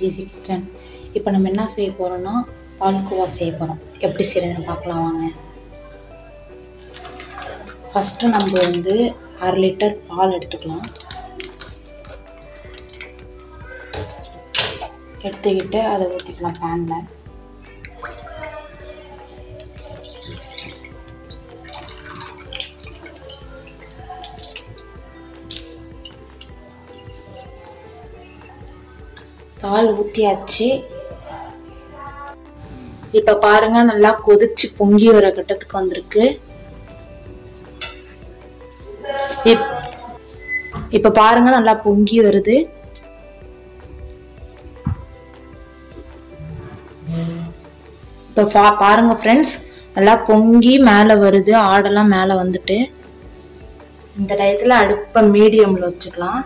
easy kitchen இப்போ நம்ம என்ன செய்ய போகிறோம்னா பால்கோவா செய்ய போகிறோம் எப்படி செய்யறதுன்னு பார்க்கலாம் வாங்க ஃபஸ்ட்டு நம்ம வந்து அரை லிட்டர் பால் எடுத்துக்கலாம் எடுத்துக்கிட்டு அதை ஊற்றிக்கலாம் பேனில் பால் ஊற்றியாச்சு இப்போ பாருங்க நல்லா கொதிச்சு பொங்கி வர கட்டத்துக்கு வந்திருக்கு இப்- இப்ப பாருங்க நல்லா பொங்கி வருது இப்ப பா- பாருங்க ஃப்ரெண்ட்ஸ் நல்லா பொங்கி மேலே வருது ஆடெல்லாம் மேலே வந்துட்டு இந்த டயத்துல அடுப்பை மீடியம்ல வச்சுக்கலாம்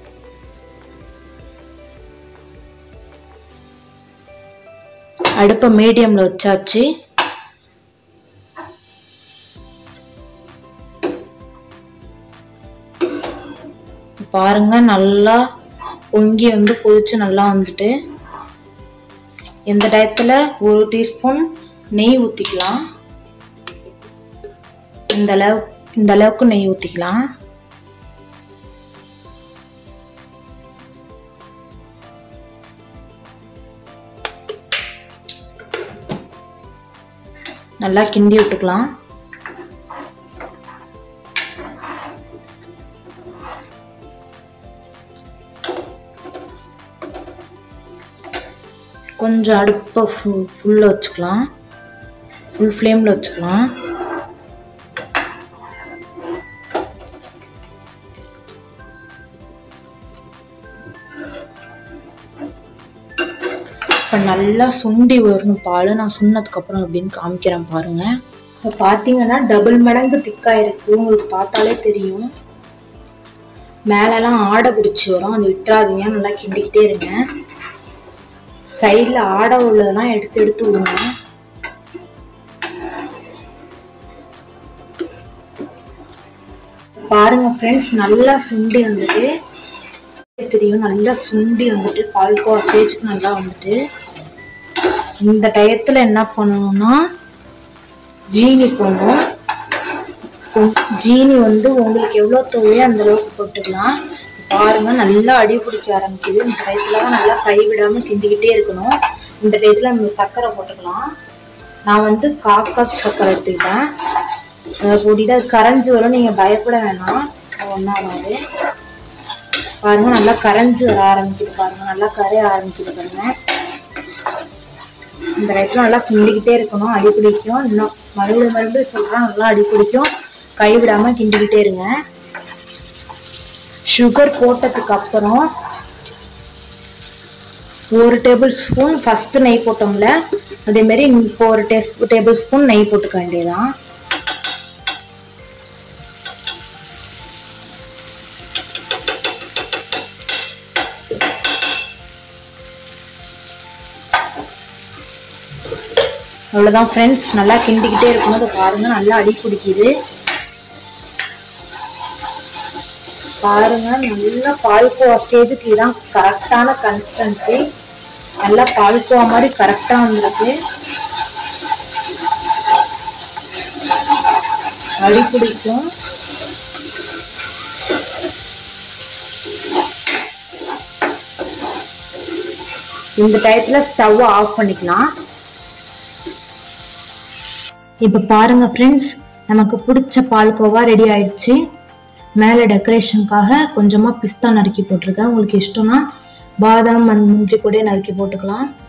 அடுப்பை மீடியம்ல வச்சாச்சு பாருங்க நல்லா பொங்கி வந்து கொதிச்சு நல்லா வந்துட்டு இந்த டயத்துல ஒரு டீஸ்பூன் நெய் ஊத்திக்கலாம் இந்த அளவு இந்த அளவுக்கு நெய் ஊத்திக்கலாம் நல்லா கிண்டி விட்டுக்கலாம் கொஞ்சம் அடுப்பை ஃபுல் ஃபுல்லில் வச்சுக்கலாம் ஃபுல் ஃப்ளேமில் வச்சுக்கலாம் இப்போ நல்லா சுண்டி வரணும் பால் நான் சுண்ணதுக்கப்புறம் அப்படின்னு காமிக்கிறேன் பாருங்க இப்போ பார்த்தீங்கன்னா டபுள் மடங்கு திக்காயிருக்கு உங்களுக்கு பார்த்தாலே தெரியும் மேலெல்லாம் ஆடை பிடிச்சி வரும் அது விட்டுறாதீங்க நல்லா கிண்டிக்கிட்டே இருங்க சைடில் ஆடை உள்ளதெல்லாம் எடுத்து எடுத்து விடுங்க பாருங்க ஃப்ரெண்ட்ஸ் நல்லா சுண்டி வந்துட்டு தெரியும் நல்லா சுண்டி வந்துட்டு பால்கோவா ஸ்டேஜுக்கு நல்லா வந்துட்டு இந்த டயத்துல என்ன பண்ணணும்னா ஜீனி போடணும் உம், ஜீனி வந்து உங்களுக்கு எவ்வளோ தேவையோ அந்த அளவுக்கு போட்டுக்கலாம் பாருங்க நல்லா அடி பிடிக்க ஆரம்பிக்குது இந்த டயத்துல தான் நல்லா கை விடாம கிண்டிக்கிட்டே இருக்கணும் இந்த டயத்துல நம்ம சர்க்கரை போட்டுக்கலாம் நான் வந்து காக்கா சர்க்கரை எடுத்துக்கிட்டேன் அதை போட்டுட்டு அது கரைஞ்சி வரும் நீங்க பயப்பட வேணாம் ஒன்றா ஆகாது பாருங்க நல்லா கரைஞ்சு வர ஆரம்பிக்குது பாருங்க நல்லா கரைய ஆரம்பிக்குது பாருங்க இந்த ரைட்ல நல்லா கிண்டிக்கிட்டே இருக்கணும் அடி பிடிக்கும் இன்னும் மறுபடியும் மறுபடியும் சொல்றேன் நல்லா அடி பிடிக்கும் கை விடாம கிண்டிக்கிட்டே இருங்க சுகர் போட்டதுக்கு அப்புறம் ஒரு டேபிள் ஸ்பூன் ஃபர்ஸ்ட் நெய் போட்டோம்ல அதே மாதிரி இப்போ ஒரு டேபிள் ஸ்பூன் நெய் போட்டுக்க வேண்டியதுதான் அவ்வளோதான் ஃப்ரெண்ட்ஸ் நல்லா கிண்டிக்கிட்டே இருக்கும்போது பாருங்க நல்லா அடி பிடிக்குது பாருங்க நல்லா பால்கோவா ஸ்டேஜுக்கு இதான் கரெக்டான கன்சிஸ்டன்சி நல்லா பால்கோவா மாதிரி கரெக்டா வந்திருக்கு அடி பிடிக்கும் இந்த டயத்துல ஸ்டவ் ஆஃப் பண்ணிக்கலாம் இப்போ பாருங்க ஃப்ரெண்ட்ஸ் நமக்கு பிடிச்ச பால்கோவா ரெடி ஆயிடுச்சு மேலே டெக்கரேஷனுக்காக கொஞ்சமாக பிஸ்தா நறுக்கி போட்டிருக்கேன் உங்களுக்கு இஷ்டம்னா பாதாம் அந்த முந்திரி கூட நறுக்கி போட்டுக்கலாம்